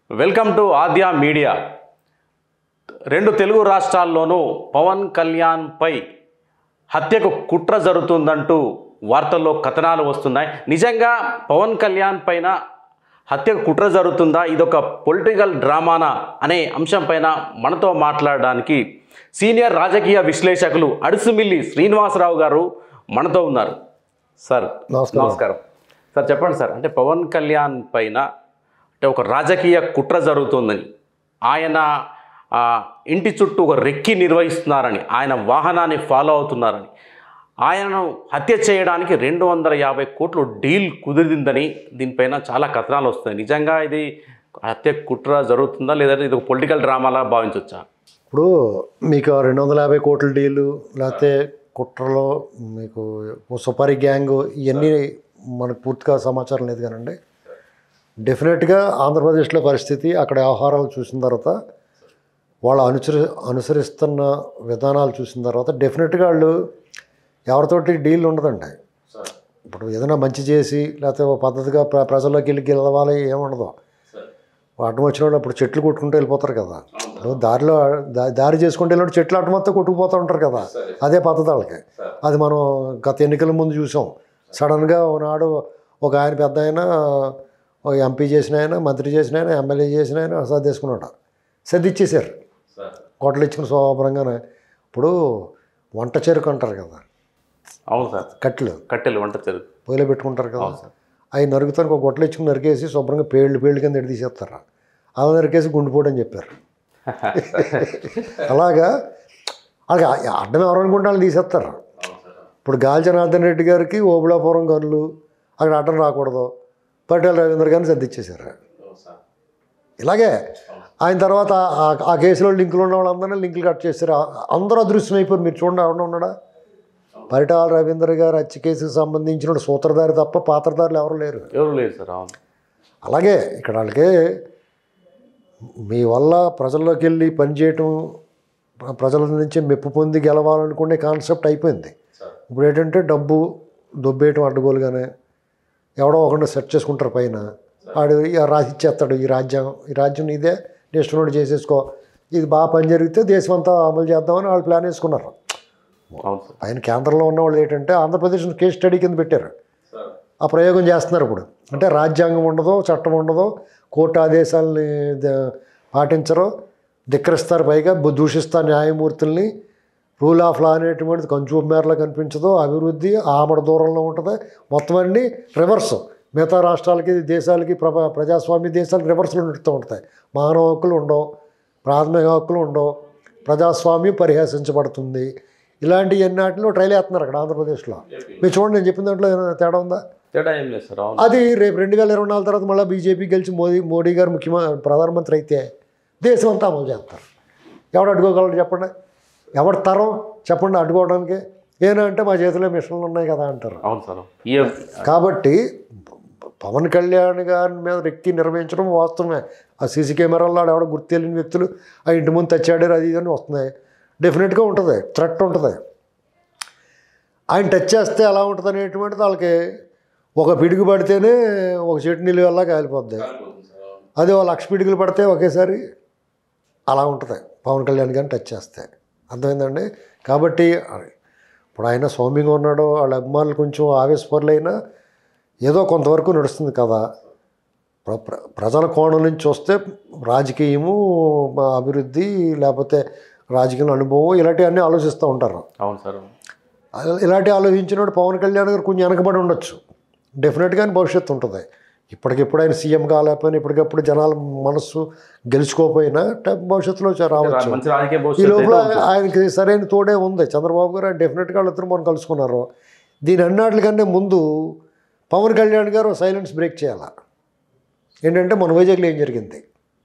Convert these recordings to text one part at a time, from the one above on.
Welcome to Aadya media రెండు తెలుగు రాష్ట్రాల్లోనూ పవన్ కళ్యాణ్పై హత్యకు కుట్ర జరుగుతుందంటూ వార్తల్లో కథనాలు వస్తున్నాయి నిజంగా పవన్ కళ్యాణ్ పైన హత్యకు కుట్ర జరుగుతుందా ఇదొక పొలిటికల్ డ్రామానా అనే అంశంపైన మనతో మాట్లాడడానికి సీనియర్ రాజకీయ విశ్లేషకులు అడుసుమిల్లి శ్రీనివాసరావు గారు మనతో ఉన్నారు సార్ నమస్కారం. నమస్కారం సార్ చెప్పండి సార్ అంటే పవన్ కళ్యాణ్ పైన అంటే ఒక రాజకీయ కుట్ర జరుగుతుందని ఆయన ఆ, ఇంటి చుట్టూ ఒక రెక్కి నిర్వహిస్తున్నారని ఆయన వాహనాన్ని ఫాలో అవుతున్నారని ఆయనను హత్య చేయడానికి రెండు వందల యాభై కోట్లు డీల్ కుదిరిందని దీనిపైన చాలా కథనాలు వస్తాయి నిజంగా ఇది హత్య కుట్ర జరుగుతుందా లేదంటే ఇది ఒక పొలిటికల్ డ్రామాలా భావించవచ్చా ఇప్పుడు మీకు ఆ రెండు వందల యాభై కోట్ల డీలు లేకపోతే కుట్రలో మీకు సుపారీ గ్యాంగ్ ఇవన్నీ మనకు పూర్తిగా సమాచారం లేదు కానండి డెఫినెట్గా ఆంధ్రప్రదేశ్లో పరిస్థితి అక్కడ వ్యవహారాలు చూసిన తర్వాత వాళ్ళు అనుసరి అనుసరిస్తున్న విధానాలు చూసిన తర్వాత డెఫినెట్గా వాళ్ళు ఎవరితోటి డీల్ ఉండదండి ఇప్పుడు ఏదైనా మంచి చేసి లేకపోతే ఓ పద్ధతిగా ప్ర ప్రజల్లోకి వెళ్ళి గెలవాలి ఏముండదు అడ్డం వచ్చిన వాళ్ళు అప్పుడు చెట్లు కొట్టుకుంటూ వెళ్ళిపోతారు కదా ఇప్పుడు దారిలో దా- దారి చేసుకుంటూ వెళ్ళినప్పుడు చెట్లు అడ్డం మొత్తం కొట్టుకుపోతూ ఉంటారు కదా అదే పద్ధతి వాళ్ళకి అది మనం గత ఎన్నికల ముందు చూసాం సడన్గా నాడు ఒక ఆయన పెద్ద ఆయన ఒక ఎంపీ చేసిన ఆయన మంత్రి చేసిన ఆయన ఎమ్మెల్యే చేసిన ఆయన సర్దేసుకున్నాడు సర్దిచ్చేసారు కోటలు ఇచ్చుకుని శోభరంగానే ఇప్పుడు వంట చెరుకు అంటారు కదా అవును సార్ కట్టెలు కట్టెలు వంట చెరుకు పొయ్యిలో పెట్టుకుంటారు కదా అవి నరుగుతానికి ఒక గొట్టలు ఇచ్చుకుని నరికేసి శుభ్రంగా పేళ్ళు పేళ్ళు కింద ఎడి తీసేస్తారు అలా నరికేసి గుండెపోటు అని చెప్పారు అలాగా అలాగే అడ్డం ఎవరు అనుకుంటే వాళ్ళు తీసేస్తారు ఇప్పుడు గాలి జనార్దన్ రెడ్డి గారికి ఓబుళాపురం గనులు అక్కడ అడ్డం రాకూడదు పటేల్ రవీంద్ర గారిని సర్దిచ్చేశారు ఇలాగే ఆయన తర్వాత ఆ- ఆ కేసులో లింకులు ఉన్న వాళ్ళందరినీ లింకులు కట్ చేశారు ఆ- అందరూ అదృశ్యం అయిపోయారు మీరు చూడండి ఎవరన్నా ఉన్నాడా పరిటాల రవీంద్ర గారు హత్య కేసుకు సంబంధించిన సూత్రధారి తప్ప పాత్రధారులు ఎవరు లేరు ఎవరు లేదు సార్ అవును అలాగే ఇక్కడ వాళ్ళకి మీ వల్ల ప్రజల్లోకి వెళ్ళి పనిచేయటం ప్ర- ప్రజల నుంచి మెప్పు పొంది గెలవాలనుకునే కాన్సెప్ట్ అయిపోయింది ఇప్పుడు ఏంటంటే డబ్బు దొబ్బేయటం అడ్డగోలుగానే ఎవడో ఒకరిని సెట్ చేసుకుంటారు పైన వాడు ఇక రాసి ఇచ్చేస్తాడు ఈ రాజ్యం ఈ రాజ్యం నీదే నేషనల్ చేసేసుకో ఇది బాగా పని జరిగితే దేశం అంతా అమలు చేద్దామని వాళ్ళు ప్లాన్ వేసుకున్నారు అవును సార్ ఆయన కేంద్రంలో ఉన్న వాళ్ళు ఏంటంటే ఆంధ్రప్రదేశ్ కేస్ స్టడీ కింద పెట్టారు ఆ ప్రయోగం చేస్తున్నారు ఇప్పుడు అంటే రాజ్యాంగం ఉండదు చట్టం ఉండదు కోర్టు ఆదేశాలని ద- పాటించరు ధిక్కరిస్తారు పైగా బు- దూషిస్తారు న్యాయమూర్తుల్ని రూల్ ఆఫ్ లా అనేటువంటిది కొంచెం మేరలో కనిపించదు అభివృద్ధి ఆమడ దూరంలో ఉంటుంది మొత్తం అన్నీ రివర్స్ మిగతా రాష్ట్రాలకి దేశాలకి ప్ర ప్రజాస్వామ్య దేశాలకి రివర్స్లు నడుస్తూ ఉంటాయి మానవ హక్కులు ఉండవు ప్రాథమిక హక్కులు ఉండవు ప్రజాస్వామ్యం పరిహాసించబడుతుంది ఇలాంటి ఎన్నాటిలో ట్రైల్ వేస్తున్నారు అక్కడ ఆంధ్రప్రదేశ్లో మీరు చూడండి నేను చెప్పిన దాంట్లో ఏమైనా తేడా ఉందా తేడా ఏం లేదు సార్ అవును అది రేపు రెండు వేల ఇరవై నాలుగు తర్వాత మళ్ళీ బీజేపీ గెలిచి మోదీ మోడీ గారు ముఖ్యమంత్రి ప్రధానమంత్రి అయితే దేశం అంతా అమలు చేస్తారు ఎవడు అడ్డుకోగలరు చెప్పండి ఎవరి తరం చెప్పండి అడ్డుకోవడానికి ఏనంటే మా చేతిలో మిషన్లు ఉన్నాయి కదా అంటారు అవును సార్ ఈ కాబట్టి పవన్ కళ్యాణ్ గారి మీద రెక్కి నిర్వహించడం వాస్తవమే ఆ సీసీ కెమెరాల్లో ఆడ ఎవడో గుర్తు తెలియని వ్యక్తులు ఆ ఇంటి ముందు తెచ్చాడారు అది ఇది అని వస్తున్నాయి డెఫినెట్గా ఉంటుంది థ్రెట్ ఉంటుంది ఆయన టచ్ చేస్తే ఎలా ఉంటుంది అనేటువంటిది వాళ్ళకి ఒక పిడుగు పడితేనే ఒక చెట్టు నీళ్ళు వల్ల కాలిపోద్ది అదే ఒక లక్ష పిడుగులు పడితే ఒకేసారి అలా ఉంటుంది పవన్ కళ్యాణ్ గారిని టచ్ చేస్తే అర్థమైందండి కాబట్టి ఇప్పుడు ఆయన సౌమ్యంగా ఉన్నాడు వాళ్ళ అభిమానులు కొంచెం ఆవేశపరులైనా ఏదో కొంతవరకు నడుస్తుంది కదా ప్ర- ప్ర- ప్రజల కోణం నుంచి చూస్తే రాజకీయము మా అభివృద్ధి లేకపోతే రాజకీయ అనుభవం ఇలాంటివన్నీ ఆలోచిస్తూ ఉంటారు అవును సార్ అలా- ఇలాంటి ఆలోచించినప్పుడు పవన్ కళ్యాణ్ గారు కొంచెం వెనకబడి ఉండొచ్చు డెఫినెట్గానే భవిష్యత్తు ఉంటుంది ఇప్పటికిప్పుడు ఆయన సీఎం కాలేకపోయినా ఇప్పటికప్పుడు జనాల మనస్సు గెలుచుకోకపోయినా ట- భవిష్యత్తులో చ- రావచ్చు మంచి రాజకీయ ఈ భవిష్యత్తు లోపల అయితే ఉంది. ఆయనకి సరైన తోడే ఉంది చంద్రబాబు గారు ఆయన డెఫినెట్గా వాళ్ళిద్దరు మనం కలుసుకున్నారు దీని అన్నిటికంటే ముందు పవన్ కళ్యాణ్ గారు సైలెన్స్ బ్రేక్ చేయాలి ఏంటంటే మన వైజాగ్లో ఏం జరిగింది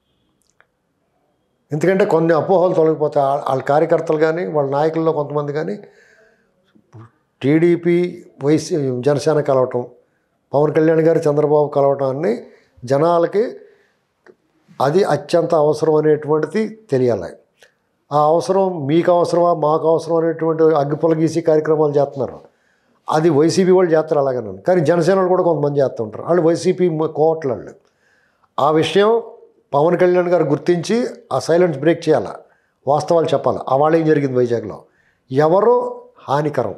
ఎందుకంటే కొన్ని అపోహలు తొలగిపోతాయి వాళ్ళ- వాళ్ళ కార్యకర్తలు కానీ వాళ్ళ నాయకుల్లో కొంతమంది కానీ టీడీపీ వైసీ జనసేన కలవటం పవన్ కళ్యాణ్ గారు చంద్రబాబు కలవటం అన్ని జనాలకి అది అత్యంత అవసరం అనేటువంటిది తెలియాలి ఆ అవసరం మీకు అవసరమా మాకు అవసరం అనేటువంటి అగ్గిపుల్ల గీసి కార్యక్రమాలు చేస్తున్నారు అది వైసీపీ వాళ్ళు చేస్తారు అలాగేనండి కానీ జనసేన వాళ్ళు కూడా కొంతమంది చేస్తూ ఉంటారు వాళ్ళు వైసీపీ కోట్ల వాళ్ళు ఆ విషయం పవన్ కళ్యాణ్ గారు గుర్తించి ఆ సైలెన్స్ బ్రేక్ చేయాలా వాస్తవాలు చెప్పాలి అవాళ ఏం జరిగింది వైజాగ్లో ఎవరో హానికరం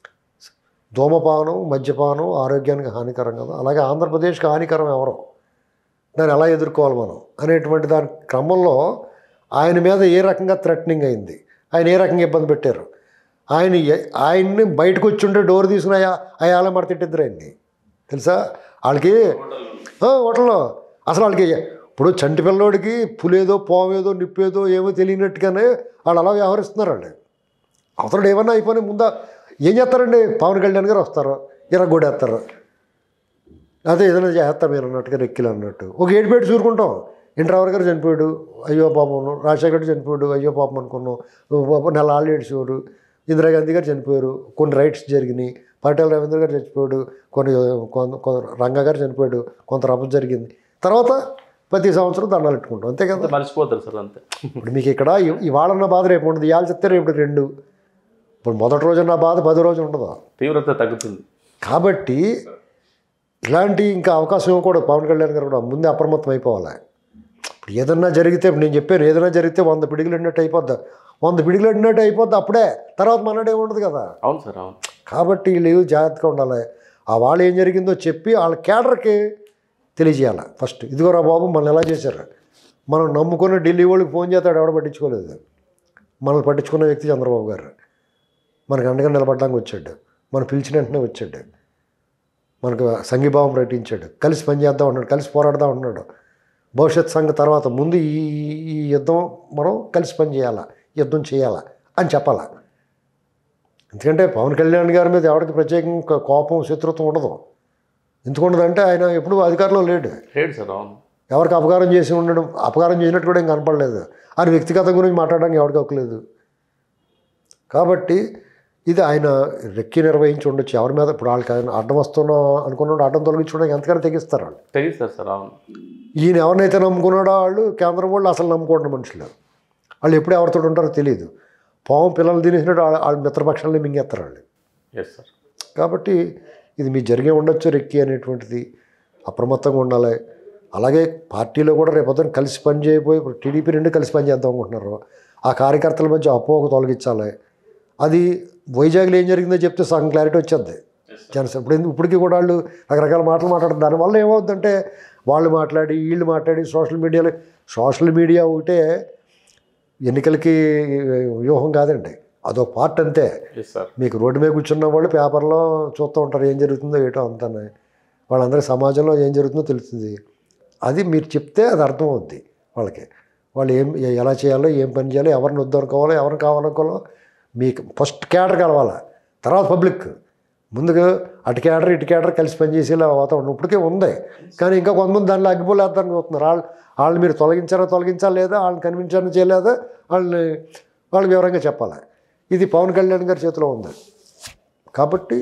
ధూమపానం మద్యపానం ఆరోగ్యానికి హానికరం కదా అలాగే ఆంధ్రప్రదేశ్కి హానికరం ఎవరో దాన్ని ఎలా ఎదుర్కోవాలి మనం అనేటువంటి దాని క్రమంలో ఆయన మీద ఏ రకంగా థ్రెటనింగ్ అయింది ఆయన ఏ రకంగా ఇబ్బంది పెట్టారు ఆయన ఎ- ఆయన్ని బయటకు వచ్చి ఉంటే డోర్ తీసుకుని అయ్యా అయ్యాల మడ తిట్టిద్దరు ఆయన్ని తెలుసా వాళ్ళకి ఆ, హోటల్లో అసలు వాళ్ళకి ఇప్పుడు చంటి పిల్లోడికి పులేదో పోవేదో నిప్పేదో ఏమో తెలియనట్టుగానే వాళ్ళు అలా వ్యవహరిస్తున్నారు వాళ్ళు అవతల ఏమన్నా అయిపోయి ముందా ఏం చేస్తారండి పవన్ కళ్యాణ్ గారు వస్తారు ఇరగొడేస్తారు అదే ఏదైనా చేస్తాం మీరు అన్నట్టుగా రెక్కిలు అన్నట్టు ఒక ఏడు పెట్టి చూరుకుంటాం ఇంటర్వర్ గారు చనిపోయాడు అయ్యో పాపం రాజశేఖర్ గారు చనిపోయాడు అయ్యో పాపం అనుకున్నాం ఓ పాపం నెల ఆళ్ళు ఏడ్చేవారు ఇందిరాగాంధీ గారు చనిపోయారు కొన్ని రైట్స్ జరిగినాయి పటేల్ రవీంద్ర గారు చనిపోయాడు కొన్ని కొంత కొంత రంగ గారు చనిపోయాడు కొంత రభ జరిగింది తర్వాత ప్రతి సంవత్సరం దండాలు పెట్టుకుంటాం అంతే కదా మర్చిపోతారు సార్ అంతే ఇప్పుడు మీకు ఇక్కడ ఇ- ఇవాళ ఉన్న బాధ రేపు ఉండదు ఇవాళ చెప్తే రేపు రెండు ఇప్పుడు మొదటి రోజు ఉన్న బాధ పది రోజు ఉండదు తీవ్రత తగ్గుతుంది కాబట్టి ఇలాంటి ఇంకా అవకాశం ఇవ్వకూడదు పవన్ కళ్యాణ్ గారు కూడా ముందే అప్రమత్తం అయిపోవాలి ఇప్పుడు ఏదన్నా జరిగితే ఇప్పుడు నేను చెప్పాను ఏదైనా జరిగితే వంద పిడిగులు అడినట్టు అయిపోద్ది వంద పిడిగులు అడినట్టు అయిపోద్ది అప్పుడే తర్వాత మనడే ఉండదు కదా అవును సార్ అవును కాబట్టి వీళ్ళు జాగ్రత్తగా ఉండాలి ఆ వాళ్ళు ఏం జరిగిందో చెప్పి వాళ్ళ కేడర్కి తెలియజేయాలి ఫస్ట్ ఇదిగోరా బాబు మనల్ని ఎలా చేశారు మనం నమ్ముకున్న ఢిల్లీ వాళ్ళకి ఫోన్ చేస్తాడు ఎవడ పట్టించుకోలేదు మనల్ని పట్టించుకున్న వ్యక్తి చంద్రబాబు గారు మనకు అండగా నిలబడడానికి వచ్చాడు మనం పిలిచిన వెంటనే వచ్చాడు మనకు సంఘీభావం ప్రకటించాడు కలిసి పనిచేద్దాం అన్నాడు కలిసి పోరాడదాం అన్నాడు భవిష్యత్ సంఘ తర్వాత ముందు ఈ ఈ యుద్ధం మనం కలిసి పని చేయాలా యుద్ధం చేయాలా అని చెప్పాలా ఎందుకంటే పవన్ కళ్యాణ్ గారి మీద ఎవరికి ప్రత్యేకంగా కోపం శత్రుత్వం ఉండదు ఎందుకు ఉండదంటే ఆయన ఎప్పుడు అధికారంలో లేడు లేడు సార్ అవును ఎవరికి అపకారం చేసి ఉండడం అపకారం చేసినట్టు కూడా ఏం కనపడలేదు ఆయన వ్యక్తిగతం గురించి మాట్లాడడానికి ఎవరికి హక్కులేదు కాబట్టి ఇది ఆయన రెక్కి నిర్వహించి ఉండొచ్చు ఎవరి మీద ఇప్పుడు వాళ్ళకి ఆయన అడ్డం వస్తున్నా అనుకున్నాడు అడ్డం తొలగించుకోవడానికి ఎంతకైనా తెగిస్తారు వాళ్ళు తెగిస్తారు సార్ అవును ఈయన ఎవరినైతే నమ్ముకున్నాడో వాళ్ళు కేంద్రం వాళ్ళు అసలు నమ్ముకోండి మనుషులు వాళ్ళు ఎప్పుడు ఎవరితో ఉంటారో తెలియదు పాము పిల్లలు తినేసినట్టు వాళ్ళ వాళ్ళ మిత్రపక్షాలని మింగేస్తారు వాళ్ళు ఎస్ సార్ కాబట్టి ఇది మీ జరిగే ఉండొచ్చు రెక్కి అనేటువంటిది అప్రమత్తంగా ఉండాలి అలాగే పార్టీలో కూడా రేపొద్దున కలిసి పని చేయబోయి ఇప్పుడు టీడీపీ రెండు కలిసి పని చేద్దాం అనుకుంటున్నారు ఆ కార్యకర్తల మధ్య అపోహకు తొలగించాలి అది వైజాగ్లో ఏం జరిగిందో చెప్తే సగం క్లారిటీ వచ్చేది జనసేన ఇప్పుడు ఎందు- ఇప్పటికీ కూడా వాళ్ళు రకరకాల మాటలు మాట్లాడుతారు దానివల్ల ఏమవుతుందంటే వాళ్ళు మాట్లాడి వీళ్ళు మాట్లాడి సోషల్ మీడియాలో సోషల్ మీడియా ఒకటే ఎన్నికలకి వ్యూహం కాదండి అదొక పార్ట్ అంతే ఎస్ సార్ మీకు రోడ్డు మీద కూర్చున్న వాళ్ళు పేపర్లో చూస్తూ ఉంటారు ఏం జరుగుతుందో ఏటో అంతానే వాళ్ళందరికీ సమాజంలో ఏం జరుగుతుందో తెలుస్తుంది అది మీరు చెప్తే అది అర్థం అవుద్ది వాళ్ళకి వాళ్ళు ఏం ఎ- ఎలా చేయాలో ఏం పని చేయాలో ఎవరిని వద్దనుకోవాలో ఎవరిని కావాలనుకోవాలో మీకు ఫస్ట్ క్యాడర్ కలవాలి తర్వాత పబ్లిక్ ముందుగా అటు క్యాడర్ ఇటు క్యాడర్ కలిసి పనిచేసేలా వాతావరణం ఇప్పటికే ఉంది కానీ ఇంకా కొంతమంది దానిలో అగ్గిపోలేద్దానికి చూస్తున్నారు వాళ్ళు వాళ్ళు మీరు తొలగించారా తొలగించాలి లేదా వాళ్ళని కనిపించారని చేయలేదా వాళ్ళని వాళ్ళకి వివరంగా చెప్పాలి ఇది పవన్ కళ్యాణ్ గారి చేతిలో ఉంది కాబట్టి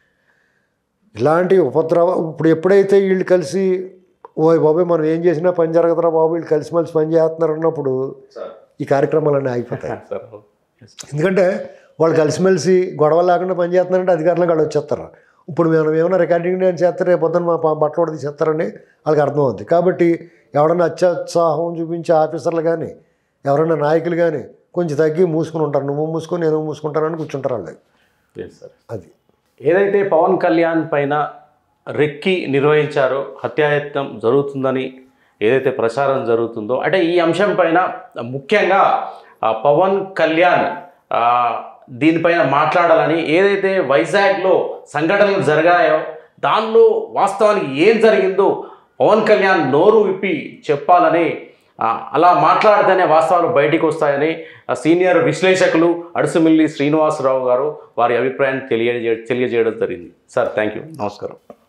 ఇలాంటి ఉపద్రవ ఇప్పుడు ఎప్పుడైతే వీళ్ళు కలిసి ఓ బాబాయ్ మనం ఏం చేసినా పని జరగదురా బాబు వీళ్ళు కలిసిమెలిసి పని చేస్తున్నారు అన్నప్పుడు సార్ ఈ కార్యక్రమాలన్నీ ఆగిపోతాయి సార్ అవును ఎస్ సార్ ఎందుకంటే వాళ్ళు కలిసిమెలిసి గొడవ లేకుండా పని చేస్తున్నారంటే అధికారులు వాళ్ళు వచ్చేస్తారు ఇప్పుడు మేము ఏమైనా రికార్డింగ్ నేను చేస్తే రేపు పొద్దున్న మా ప- బట్టలు కూడా తీసేస్తారని వాళ్ళకి అర్థం అవుద్ది కాబట్టి ఎవరైనా అత్యుత్సాహం చూపించే ఆఫీసర్లు కానీ ఎవరైనా నాయకులు కానీ కొంచెం తగ్గి మూసుకుని ఉంటారు నువ్వు మూసుకొని నేను మూసుకుంటానని కూర్చుంటారు వాళ్ళు ఎస్ సార్ అది ఏదైతే పవన్ కళ్యాణ్ పైన రెక్కి నిర్వహించారో హత్యాయత్నం జరుగుతుందని ఏదైతే ప్రచారం జరుగుతుందో అంటే ఈ అంశం పైన ముఖ్యంగా ఆ, పవన్ కళ్యాణ్ ఆ, దీనిపైన మాట్లాడాలని ఏదైతే వైజాగ్లో సంఘటనలు జరిగాయో దానిలో వాస్తవానికి ఏం జరిగిందో పవన్ కళ్యాణ్ నోరు విప్పి చెప్పాలని ఆ, అలా మాట్లాడితేనే వాస్తవాలు బయటికి వస్తాయని ఆ, సీనియర్ విశ్లేషకులు అడుసుమిల్లి శ్రీనివాసరావు గారు వారి అభిప్రాయాన్ని తెలియజే తెలియజేయడం జరిగింది సార్ థ్యాంక్ యూ నమస్కారం